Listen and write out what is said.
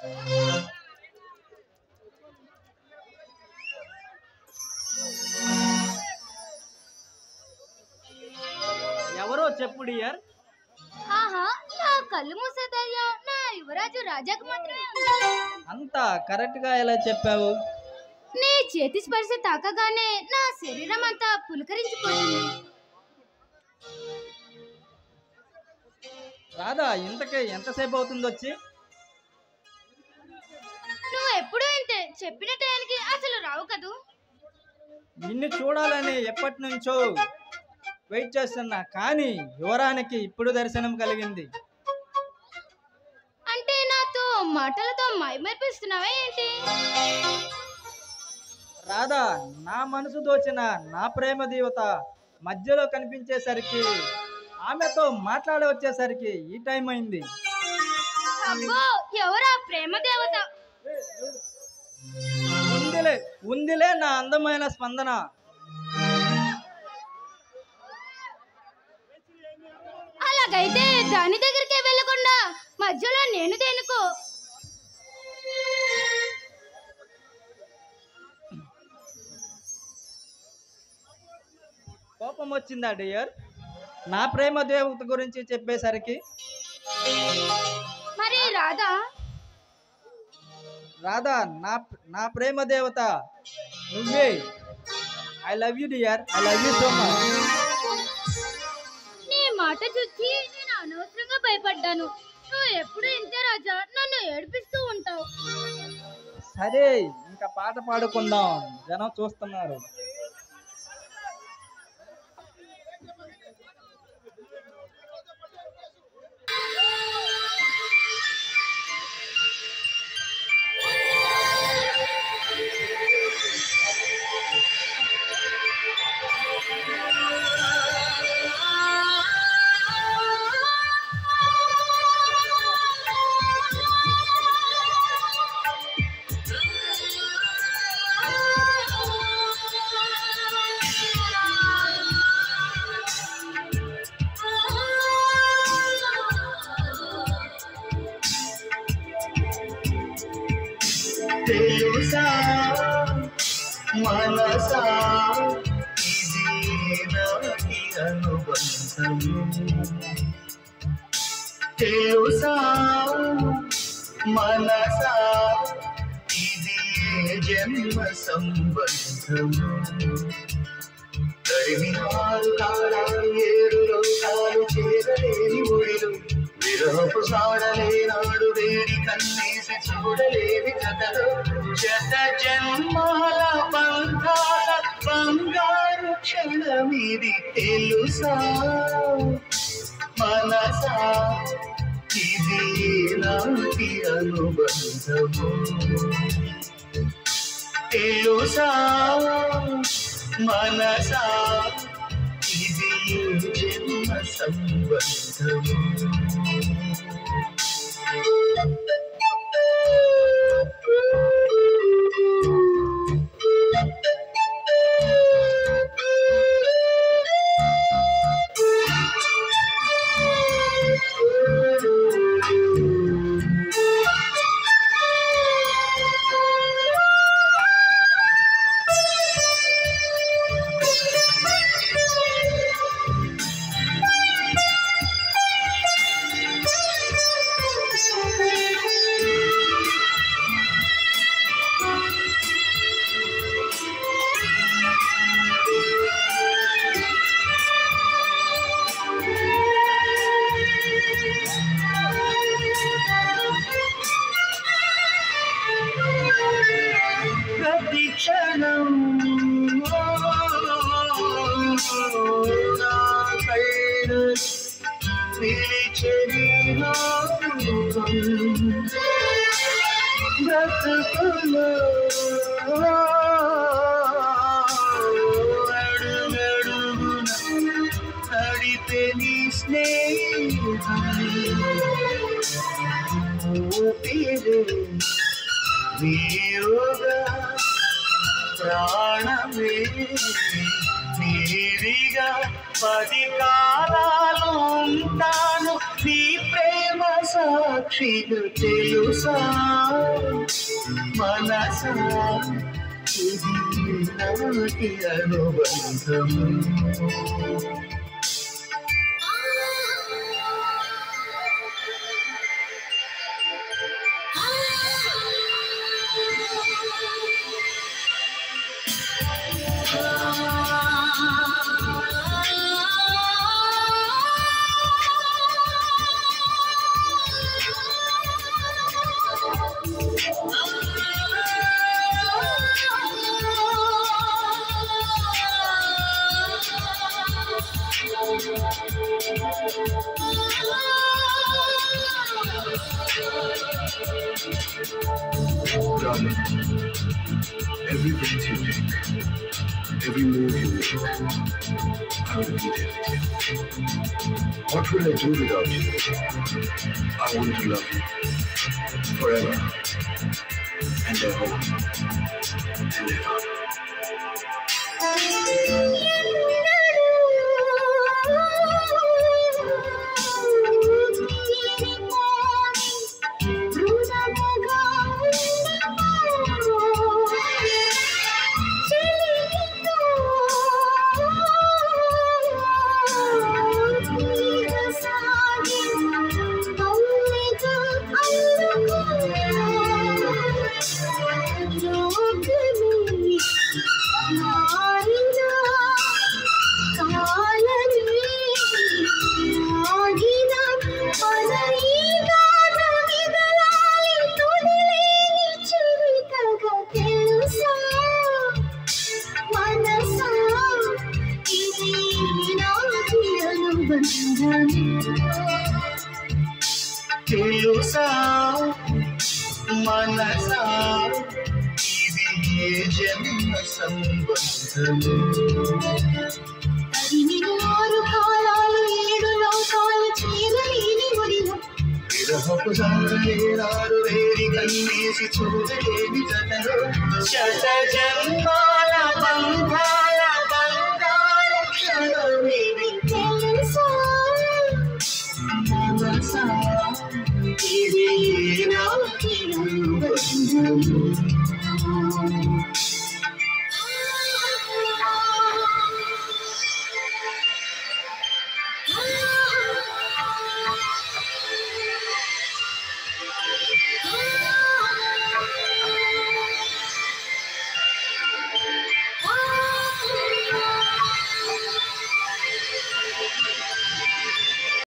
ఎవరో చెప్పు డియర్ ఆహా నా కళ్ళు మూసే ధైర్యం నా యువరాజు రాజాకు మాత్రమే ఉంది అంత కరెక్ట్ గా ఎలా చెప్పావు నీ చేతి స్పర్శ తాకగానే నా శరీరం అంతా పులకరించిపోతుంది రాధా ఇంతకే ఎంతసేపు అవుతుంది వచ్చి నువ్వు ఎప్పుడూ ఇంతే చెప్పిన టైంకి అసలు రావు కదూ నిన్ను చూడాలని ఎప్పటి నుంచో వెయిట్ చేస్తున్నా కానీ యువరానికి ఇప్పుడు దర్శనం కలిగింది అంటే నాతో మాటలతో మైమర్పిస్తున్నావా ఏంటి రాధా నా మనసు దోచిన నా ప్రేమ దేవత మధ్యలో కనిపించేసరికి ఆమెతో మాట్లాడి వచ్చేసరికి ఈ టైం అయింది అబ్బో ఎవరా ప్రేమ దేవత ఉందిలే ఉందిలే నా అందమైన స్పందన అలాగైతే దాని దగ్గరికే వెళ్ళకుండా మధ్యలో నేను దేనుకో కోపం వచ్చిందా డియర్ నా ప్రేమ దేవత గురించి చెప్పేసరికి మరి రాధా రాధా నా నా ప్రేమ దేవత నువ్వే I love you dear I love you so much నీ మాట చూసి నేను అనవసరంగా భయపడ్డాను నువ్వు ఎప్పుడు ఇంతే రాజా నన్ను ఏడిపిస్తూ ఉంటావు సరే ఇంకా పాట పాడుకుందాం జనం చూస్తున్నారు తెలుసా మనసా ఇది నాటి అనుబంధము తెలుసా మనసా ఇది జన్మ సంబంధము తరిమినారు కాలాలు ఏడు లోకాలు చేరలేని ఒడిలు విరహపు సాడలేనాడు వేడి కన్నేసి చూడలేని జతలు జత జన్మాల బంధాల బంగారు క్షణమిది తెలుసా మనసా ఇది నాటి అనుబంధము తెలుసా మనసా ఇది జన్మ సంబంధము ప్రతి క్షణం నా కళ్ళు నిలిచెని నాలుగం. బ్రతుకులో అడుగడుగున నడిపే నీ స్నేహం ఊపిరే నీరుగా ప్రాణమే నీరిగా పది కాలాలు ఉంటాను నీ ప్రేమ సాక్షి సాక్షిగా తెలుసా మనసా ఇది నాటి అనుబంధం Darling, every breath you take, every move you make, I will be there with you. What will I do without you? I want to love you forever and ever and ever. తెలుసా మనసా ఇది ఏ జన్మ సంబంధం విరహపు సంగలేరారు వేరి కన్నేసి చూడలేని జతలో శత జన్మాల బంధాల బంధాల క్షణమిది మనసా ఇది ఏ నాటి అనుబంధం